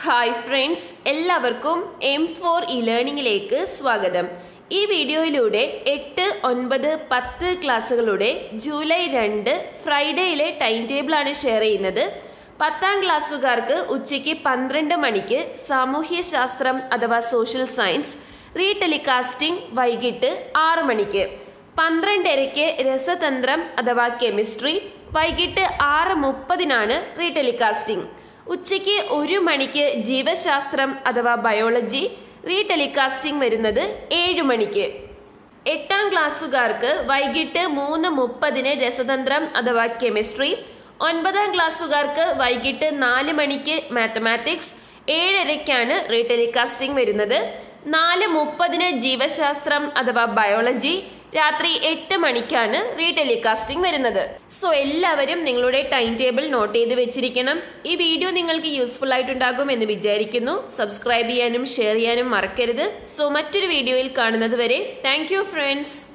hi friends എല്ലാവർക്കും M four E ലേണിംഗിലേക്ക് സ്വാഗതം ഈ വീഡിയോയിലൂടെ എട്ട് ഒൻപത് പത്ത് ക്ലാസ്സുകളുടെ ജൂലൈ രണ്ട് ഫ്രൈഡേയിലെ ടൈം ടേബിളാണ് ഷെയർ ചെയ്യുന്നത് പത്താം ക്ലാസ്സുകാർക്ക് ഉച്ചയ്ക്ക് പന്ത്രണ്ട് മണിക്ക് സാമൂഹ്യ ശാസ്ത്രം അഥവാ സോഷ്യൽ സയൻസ് റീടെലികാസ്റ്റിംഗ് വൈകിട്ട് ആറ് മണിക്ക് പന്ത്രണ്ടരയ്ക്ക് രസതന്ത്രം അഥവാ കെമിസ്ട്രി വൈകിട്ട് ആറ് മുപ്പതിനാണ് റീടെലികാസ്റ്റിംഗ് ഉച്ചയ്ക്ക് ഒരു മണിക്ക് ജീവശാസ്ത്രം അഥവാ ബയോളജി റീടെലികാസ്റ്റിംഗ് വരുന്നത് ഏഴ് മണിക്ക് എട്ടാം ക്ലാസ്സുകാർക്ക് വൈകിട്ട് മൂന്ന് മുപ്പതിന് രസതന്ത്രം അഥവാ കെമിസ്ട്രി ഒൻപതാം ക്ലാസ്സുകാർക്ക് വൈകിട്ട് നാല് മണിക്ക് മാത്തമാറ്റിക്സ് ഏഴരയ്ക്കാണ് റീടെലികാസ്റ്റിംഗ് വരുന്നത് നാല് മുപ്പതിന് ജീവശാസ്ത്രം അഥവാ ബയോളജി രാത്രി എട്ട് മണിക്കാണ് റീടെലികാസ്റ്റിംഗ് വരുന്നത് സോ എല്ലാവരും നിങ്ങളുടെ ടൈം ടേബിൾ നോട്ട് ചെയ്ത് വെച്ചിരിക്കണം ഈ വീഡിയോ നിങ്ങൾക്ക് യൂസ്ഫുൾ ആയിട്ടുണ്ടാകും എന്ന് വിചാരിക്കുന്നു സബ്സ്ക്രൈബ് ചെയ്യാനും ഷെയർ ചെയ്യാനും മറക്കരുത് സോ മറ്റൊരു വീഡിയോയിൽ കാണുന്നത് വരെ താങ്ക് യു ഫ്രണ്ട്സ്